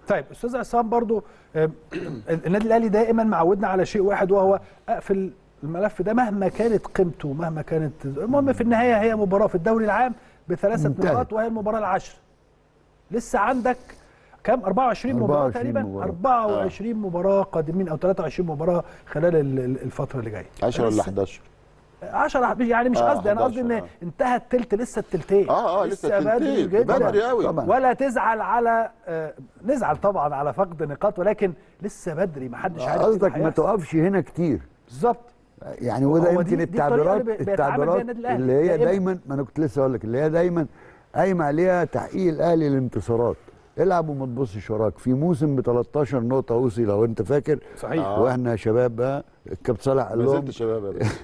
طيب استاذ عصام برضو آه، النادي الاهلي دائما معودنا على شيء واحد وهو اقفل الملف ده مهما كانت قيمته مهما كانت المهم في النهايه هي مباراه في الدوري العام بثلاثه انتهت. نقاط وهي المباراه العاشره لسه عندك كام 24 مباراه 24 تقريبا مباراة. 24 مباراه قادمين او 23 مباراه خلال ال- ال- الفتره اللي جايه 10 ولا لسه 11 10 يعني مش آه، قصدي انا قصدي ان 11 آه. انتهى التلت لسه التلتين اه اه لسه التلتين بدري قوي طبعا. ولا تزعل على آه، نزعل طبعا على فقد نقاط ولكن لسه بدري ما حدش عارف إيه اللي قصدك ما هيحصل. تقفش هنا كتير بالظبط يعني وده هو دي- يمكن دي الطريقة التعبيرات اللي بي- بيتعامل بيها التعبيرات النادي الأهلي اللي هي دائماً. دايما ما انا كنت لسه اقول لك اللي هي دايما قايمه عليها تحقيق الاهلي الانتصارات العب وما تبصش وراك في موسم ب 13 نقطه اوصي لو انت فاكر صحيح آه. واحنا شباب بقى الكابتن صالح قال ما لهم زلت شباب يا باشا.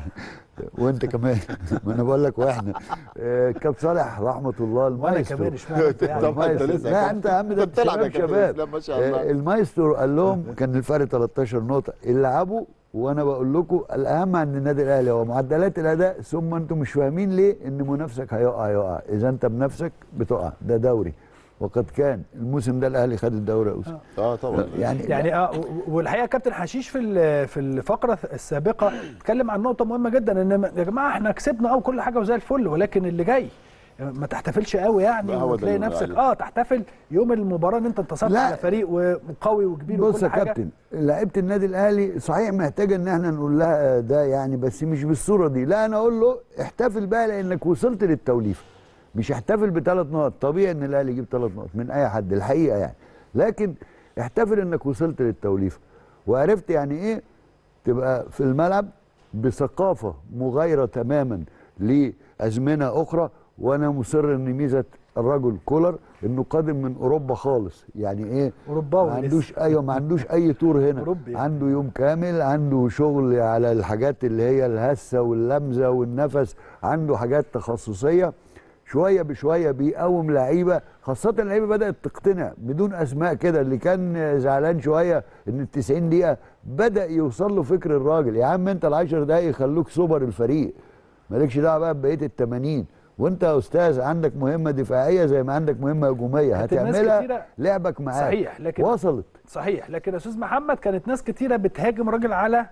وانت كمان ما انا بقول لك واحنا آه، الكابتن صالح رحمه الله وانا المايسترو كمان اشمعنى أنت يعني؟ طبعا انت المايسترو. لسه لا كنت- انت يا عم ده كنت بتلعب يا شباب كابتن شباب اسلام ما شاء آه، الله المايسترو قال لهم كان الفرق 13 نقطه العبوا وانا بقول لكم الاهم عند النادي الاهلي هو معدلات الاداء ثم انتم مش فاهمين ليه ان منافسك هيقع يقع اذا انت بنفسك بتقع ده دوري وقد كان الموسم ده الاهلي خد الدوري يا أوسف. اه طبعا يعني يعني اه و- والحقيقه كابتن حشيش في ال- في الفقره السابقه اتكلم عن نقطه مهمه جدا ان يا جماعه احنا كسبنا اه كل حاجه وزي الفل ولكن اللي جاي ما تحتفلش قوي يعني ما هو ده وتلاقي اللي بنقول نفسك عليه. اه تحتفل يوم المباراه ان انت انتصرت لا. على فريق وقوي وكبير بص وكل يا حاجه كابتن لعيبه النادي الاهلي صحيح محتاجه ان احنا نقول لها ده يعني بس مش بالصوره دي لا انا اقول له احتفل بقى لانك وصلت للتوليفه مش احتفل بثلاث نقط طبيعي ان الاهلي يجيب ثلاث نقط من اي حد الحقيقه يعني لكن احتفل انك وصلت للتوليفه وعرفت يعني ايه تبقى في الملعب بثقافه مغايره تماما لازمنه اخرى وانا مصر ان ميزه الرجل كولر انه قادم من اوروبا خالص يعني ايه أوروباوي ما لسه. عندوش ايوه ما عندوش اي تور هنا أوروبي يعني. عنده يوم كامل عنده شغل على الحاجات اللي هي الهسه واللمزه والنفس عنده حاجات تخصصيه شويه بشويه بيقوم لعيبه خاصه اللعيبه بدات تقتنع بدون اسماء كده اللي كان زعلان شويه ان ال 90 دقيقه بدا يوصل له فكر الراجل يا عم انت ال 10 دقايق يخلوك سوبر الفريق مالكش دعوه بقى ببقيه ال 80 وانت يا استاذ عندك مهمه دفاعيه زي ما عندك مهمه هجوميه كانت الناس هتعملها كتيرة- لعبك معاك صحيح، لكن- وصلت صحيح لكن يا استاذ محمد كانت ناس كتيره بتهاجم راجل على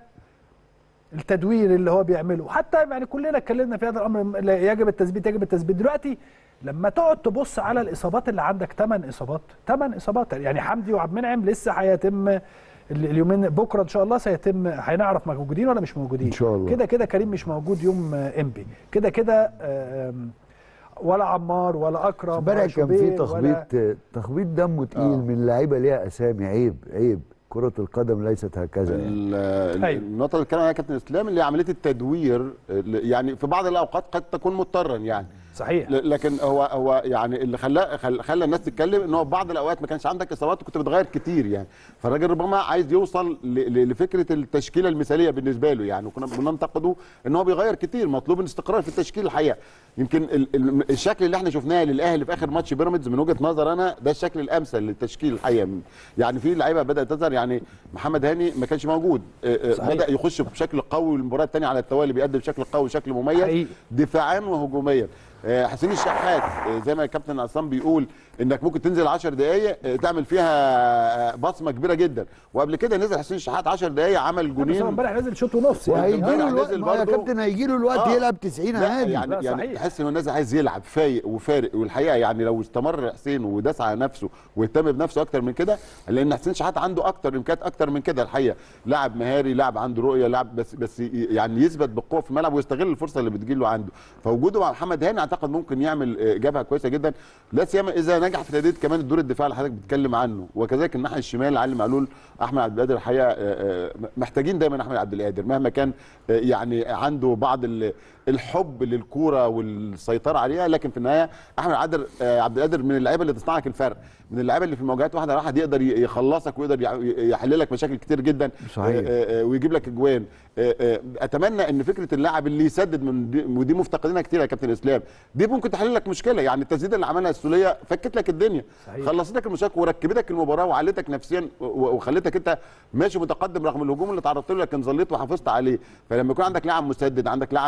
التدوير اللي هو بيعمله حتى يعني كلنا اتكلمنا في هذا الامر لا يجب التثبيت يجب التثبيت دلوقتي لما تقعد تبص على الاصابات اللي عندك 8 اصابات 8 اصابات يعني حمدي وعبد المنعم لسه هيتم ال- اليومين بكره ان شاء الله سيتم هنعرف موجودين ولا مش موجودين إن شاء الله. كده كده كريم مش موجود يوم آه، انبي كده كده آم، ولا عمار ولا اكرم امبارح ولا كان في شوبير تخبيط تخبيط دمه تقيل آه. من لعيبه ليها اسامي عيب عيب كرة القدم ليست هكذا يعني. ال- ال- أيوة. النقطه اللي اتكلم عليها كابتن اسلام اللي هي عمليه التدوير اللي- يعني في بعض الاوقات قد تكون مضطرا يعني صحيح ل- لكن هو هو يعني اللي خلاه خل- خلى الناس تتكلم ان هو في بعض الاوقات ما كانش عندك اصابات وكنت بتغير كتير يعني فالراجل ربما عايز يوصل ل- ل- لفكره التشكيله المثاليه بالنسبه له يعني وكنا بننتقده ان هو بيغير كتير مطلوب الاستقرار في التشكيل الحقيقه يمكن ال- ال- الشكل اللي احنا شفناه للاهلي في اخر ماتش بيراميدز من وجهه نظر انا ده الشكل الامثل للتشكيل الحقيقه يعني في لعيبه بدات تظهر يعني محمد هاني ما كانش موجود آه، آه، صحيح. بدا يخش بشكل قوي والمباراه الثانيه على التوالي بيقدم بشكل قوي وشكل مميز حقيقي. دفاعيا وهجوميا آه، حسين الشحات آه، زي ما الكابتن عصام بيقول انك ممكن تنزل 10 دقائق آه، تعمل فيها آه، بصمه كبيره جدا وقبل كده نزل حسين الشحات 10 دقائق عمل بس هو جونين امبارح نزل شوط ونص يعني وهيجي له امبارح الوقت نزل ما هو يا برضه. كابتن هيجي له الوقت آه. يلعب 90 لا عادي يعني لا، يعني صحيح. تحس ان الناس عايز يلعب فايق وفارق والحقيقه يعني لو استمر حسين وداس على نفسه واهتم بنفسه اكتر من كده لان حسين شحات عنده اكتر امكانيات اكتر من كده الحقيقه لاعب مهاري لاعب عنده رؤيه لاعب بس بس يعني يثبت بقوه في الملعب ويستغل الفرصه اللي بتجيله عنده فوجوده مع محمد هاني اعتقد ممكن يعمل آه، جبهه كويسه جدا لا سيما اذا نجح في تاديه كمان الدور الدفاعي اللي حضرتك بتتكلم عنه وكذلك الناحيه الشمال علي معلول احمد عبد القادر الحقيقه آه، آه، محتاجين دايما احمد عبد القادر مهما كان آه، يعني عنده بعض ال- الحب للكوره والسيطره عليها لكن في النهايه احمد عادر آه، عبد القادر من اللعيبه اللي تصنع لك الفرق من اللعيبه اللي في المواجهات واحده واحد يقدر ي- يخلصك ويقدر يع- يحل لك مشاكل كتير جدا صحيح. آه، آه، آه، ويجيب لك اجوان آه، آه، اتمنى ان فكره اللاعب اللي يسدد من دي ودي مفتقدينها كتير يا كابتن اسلام دي ممكن تحل لك مشكله يعني التسديده اللي عملها السوليه فكت لك الدنيا صحيح. خلصت لك المشاكل وركبتك المباراه وعلتك نفسيا و- و- وخلتك انت ماشي متقدم رغم الهجوم اللي تعرضت له لكن ظليت وحافظت عليه فلما يكون عندك لاعب مسدد عندك لاعب مهاري عندك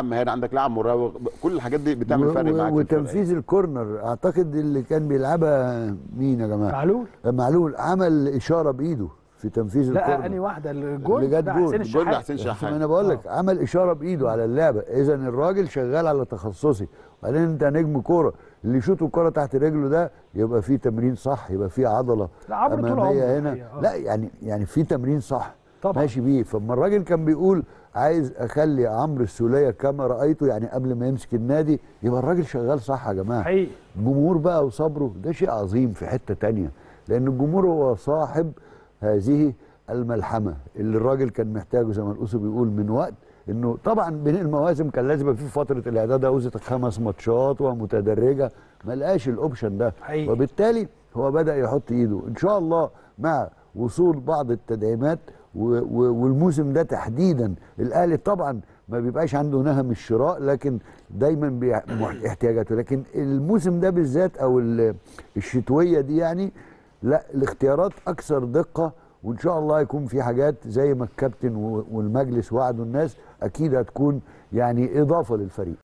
عندك لاعب مراوغ كل الحاجات دي بتعمل و- فرق و- معاك في الفرقة. وتنفيذ الكورنر اعتقد اللي كان بيلعبها مين يا جماعه معلول معلول عمل اشاره بايده في تنفيذ لا الكورنر اني واحده الجول اللي جت ده جول. حسين الجول ده الشحات حسين ما شحات انا بقول لك عمل اشاره بايده على اللعبه اذا الراجل شغال على تخصصي وبعدين انت نجم كوره اللي يشوط الكوره تحت رجله ده يبقى فيه تمرين صح يبقى فيه عضله لا، عمرو طول اماميه عمره هنا الحقيقة، آه. لا يعني يعني في تمرين صح طبعا. ماشي بيه فاما الراجل كان بيقول عايز اخلي عمرو السوليه كما رايته يعني قبل ما يمسك النادي يبقى الراجل شغال صح يا جماعه حقيقي الجمهور بقى وصبره ده شيء عظيم في حتة تانية لأن الجمهور هو صاحب هذه الملحمة اللي الراجل كان محتاجه زي ما الأسو بيقول من وقت انه طبعا بين المواسم كان لازم يبقى في فتره الاعداد عاوزه خمس ماتشات ومتدرجه ما لقاش الاوبشن ده حقيقي. وبالتالي هو بدا يحط ايده ان شاء الله مع وصول بعض التدعيمات و- و- والموسم ده تحديدا الاهلي طبعا ما بيبقاش عنده نهم الشراء لكن دايما بيع- مح- احتياجاته لكن الموسم ده بالذات او ال- الشتويه دي يعني لا الاختيارات اكثر دقه وان شاء الله يكون في حاجات زي ما الكابتن و- والمجلس وعدوا الناس اكيد هتكون يعني اضافه للفريق